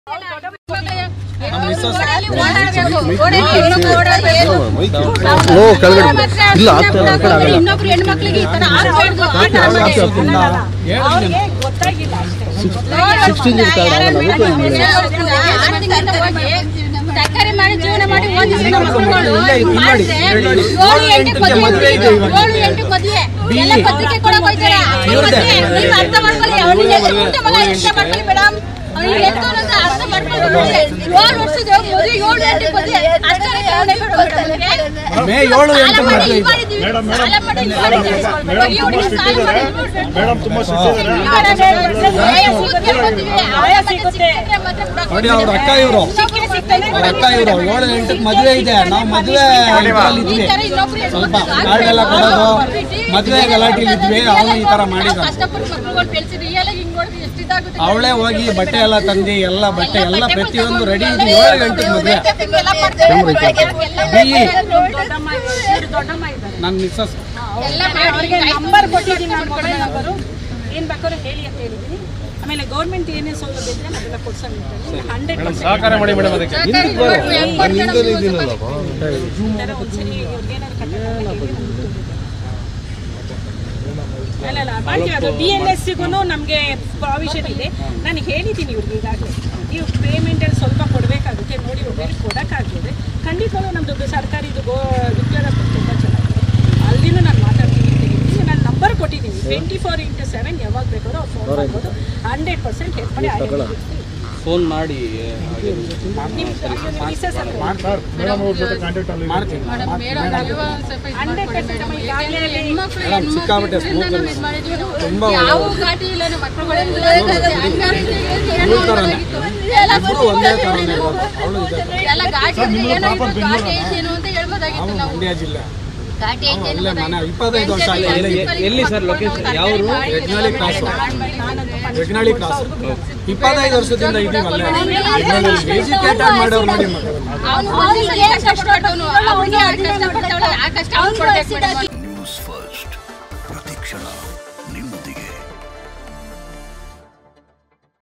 ಓ ಕೆಳಗಡೆ ಇಲ್ಲ ಆಗ್ತಾ ಇಲ್ಲ, ಆ ಕಡೆ ಆಗಲ್ಲ. ಇನ್ನೊಬ್ರು ಹೆಣ್ಮಕ್ಳಿಗೆ ಈ ತರ ಆಡ್ಬಾರ್ದು ಆಟ ಆಡ್ಬಾರ್ದು. ಅವ್ರಿಗೆ ಗೊತ್ತಾಗಿಲ್ಲ ಅಷ್ಟೇ ಸಿಕ್ಸ್ಟೀನ್ ಇರುತ್ತೆ ಆಗಲ್ಲ ಅದಕ್ಕೆ ಹಿಂಗೆ. ಆಟದಿಂದ ಹೋಗಿ ತರಕಾರಿ ಮಾಡಿ ಜೀವನ ಮಾಡಿ ಓದಿಸಿದ ಮಕ್ಕಳುಗಳು ಮಾಡಿದ್ರೆ ಏಳು ಎಂಟು ಮದುವೆ ಏಳು ಎಂಟು ಮದುವೆ ಎಲ್ಲ ಪತ್ರಿಕೆ ಕೊಡಕ್ ಹೋಯ್ತಾರೆ ಅವ್ರ ಮದ್ವೆ ನೀವು ಅರ್ಥ ಮಾಡ್ಕೊಳ್ಳಿ ಅವನಿಗೆ ಮುಂದೆ ಮಗ ಇಷ್ಟ ಮಾಡ್ಕೊಳ್ಳಿ ಮೇಡಮ್ ಅವ್ನಿಗೆ ಎತ್ತು ಅನ್ನೋದು ಅರ್ಥ ಮಾಡ್ಕೊಳ್ಳಿ ಏಳು ವರ್ಷದ ಮದುವೆ ಏಳು ಎಂಟು ಮದುವೆ ಅಷ್ಟರಲ್ಲಿ ಅವ್ನು ಎಲ್ಲಿ ಕೊಡ್ತಾನೆ ನಮ್ಗೆ? ಮೇ ಏಳು ಎಂಟು ಸಾಲ ಮಾಡಿ ಮದುವೆ ಇದು ಮಾಡಿದ್ದೀವಿ. ಸಾಲ ಮಾಡಿ ಇದು ಮಾಡಿದ್ದೀವಿ. ಈ ಹುಡುಗಿ ಸಾಲ ಮಾಡಿ ಇದು ಮಾಡ್ಬೇಕು. ಮೇಡಮ್ ತುಂಬಾ ನೋಡಿ ಅವ್ರ ಅಕ್ಕ ಇವರು ಅವ್ರ ಅಕ್ಕ ಇವರು ಏಳು ಎಂಟಕ್ಕೆ ಮದುವೆ ಇದೆ ನಾವು ಮದುವೆ ಇದ್ರಲ್ಲಿ ಇದ್ವಿ ಸ್ವಲ್ಪ ಕಾರ್ಡ್ ಎಲ್ಲ ಕೊಡೋದು ಮದುವೆ ಗಲಾಟೆಲಿ ಇದ್ವಿ ಅವನು ಈ ತರ ಮಾಡಿದ ಅವಳೇ ಹೋಗಿ ಬಟ್ಟೆ ಎಲ್ಲ ತಂದು ಎಲ್ಲ ಬಟ್ಟೆ ಎಲ್ಲ ಪ್ರತಿಯೊಂದು ರೆಡಿ ಇದೆ ಏಳು ಗಂಟೆಗೆ ಮದುವೆ ದೊಡ್ಡಮ್ಮ ಇವ್ರು ದೊಡ್ಡಮ್ಮ ಇದ್ದಾರೆ ನನ್ನ ಮಿಸ್ಸಸ್ ಅವ್ರಿಗೆ ನಂಬರ್ ಕೊಟ್ಟಿದ್ದೀನಿ ನಾನು ಮೊಬೈಲ್ ನಂಬರು ಏನು ಬೇಕಾದ್ರೂ ಹೇಳಿ ಅಂತ ಹೇಳಿದ್ದೀನಿ ಆಮೇಲೆ ಗೌರ್ಮೆಂಟ್ ಏನೇ ಸೌಲಭ್ಯ ಇದ್ರೆ ಅದೆಲ್ಲ ಕೊಡ್ಸೋಣ ಹಂಡ್ರೆಡ್ ಸಹಕಾರ ಮಾಡಿ ಮೇಡಮ್ ಅದಕ್ಕೆ ಹಿಂದಕ್ಕೆ ಬರೋ ನಾನು ಹಿಂದೆನೇ ಇದ್ದೀನಲ್ಲಪ್ಪ ಒಂದ್ಸರಿ ಇವ್ರಿಗೆ ಏನಾದ್ರು ಕಟ್ಟಡ ಅಲ್ಲ ಅಲ್ಲ ಮಾಡ್ತೀವಿ ಅದು ಬಿ ಎಲ್ ಎಸ್ ಸಿಗೂ ನಮಗೆ ಪ್ರಾವಿಷನ್ ಇದೆ ನಾನು ಹೇಳಿದ್ದೀನಿ ಇವ್ರಿಗೆ ಈಗಾಗಲೇ ನೀವು ಪೇಮೆಂಟಲ್ಲಿ ಸ್ವಲ್ಪ ಕೊಡಬೇಕಾಗುತ್ತೆ ನೋಡಿ ಒಬ್ಬರಿಗೆ ಕೊಡೋಕ್ಕಾಗ್ತದೆ ಖಂಡಿತವಾಗ್ಲೂ ನಮ್ಮದು ಸರ್ಕಾರಿದು ಗೋ ವಿದ್ಯಾರ ತುಂಬ ಚೆನ್ನಾಗಿದೆ ಅಲ್ಲಿನೂ ನಾನು ಮಾತಾಡ್ತೀನಿ ಅಂತ ಹೇಳಿದ್ದೀನಿ ನಾನು ನಂಬರ್ ಕೊಟ್ಟಿದ್ದೀನಿ ಟ್ವೆಂಟಿ ಫೋರ್ ಇಂಟು ಸೆವೆನ್ ಯಾವಾಗ ಬೇಕಾದ್ರೂ ಅವ್ರು ಫೋನ್ ಮಾಡ್ಬೋದು ಹಂಡ್ರೆಡ್ ಪರ್ಸೆಂಟ್ ಹೆಲ್ಪ್ ಮಾಡಿ ಫೋನ್ ಮಾಡಿ ಮೇಡಮ್ ಅವ್ರ ಜೊತೆ ಕಾಂಟ್ಯಾಕ್ಟ್ ಅಲ್ಲಿ ಮಾಡ್ತೀನಿ ಹಂಡ್ರೆಡ್ ಪರ್ಸೆಂಟ್ ಈಗಾಗಲೇ ಮೇಡಮ್ ಸಿಕ್ಕಾಬಿಟ್ಟೆ ಸ್ಮೂತ್ ತುಂಬಾ ಯಾವ ಘಾಟಿ ಇಲ್ಲ ನಮ್ಮ ಮಕ್ಕಳುಗಳೆಲ್ಲ ಇಬ್ರು ಒಂದೇ ಥರನೇ ಇರೋದು ಅವಳು ಇದೆ ಎಲ್ಲ ಘಾಟಿ ಅಂದ್ರೆ ಏನಾಗಿತ್ತು ಘಾಟಿ ಐತೇನೋ ಅಂತ ಹೇಳ್ಬೋದಾಗಿತ್ತು ಅವನು ನಾವು ಮಂಡ್ಯ ಜಿಲ್ಲೆ ಘಾಟಿ ಐತೇನೋ ಇಲ್ಲೇ ಮನೆ ಇಪ್ಪತ್ತೈದು ವರ್ಷ ಆಗಿದೆ ಎಲ್ಲಿ ಸರ್ ಲೊಕೇಶನ್ ಯಾವ ಯಜ್ಞಾಳಿ ಕ್ರಾಸ್ ಯಜ್ಞಾಳಿ ಕ್ರಾಸ್ ಇಪ್ಪತ್ತೈದು ವರ್ಷದಿಂದ ಇದೀವಲ್ಲ ಎಜುಕೇಟೆಡ್ ಮಾಡೋರು ನೋಡಿ ಮಕ್ಕಳನ್ನ ಅವನು ಕಷ್ಟಪಟ್ಟವನು ಅವನಿಗೆ ಕಷ್ಟಪಟ್ಟವಳು ಆ ಕಷ್ಟ ಅವ್ನು ಕೊಡ್ಬೇಕು ಮೇಡಮ್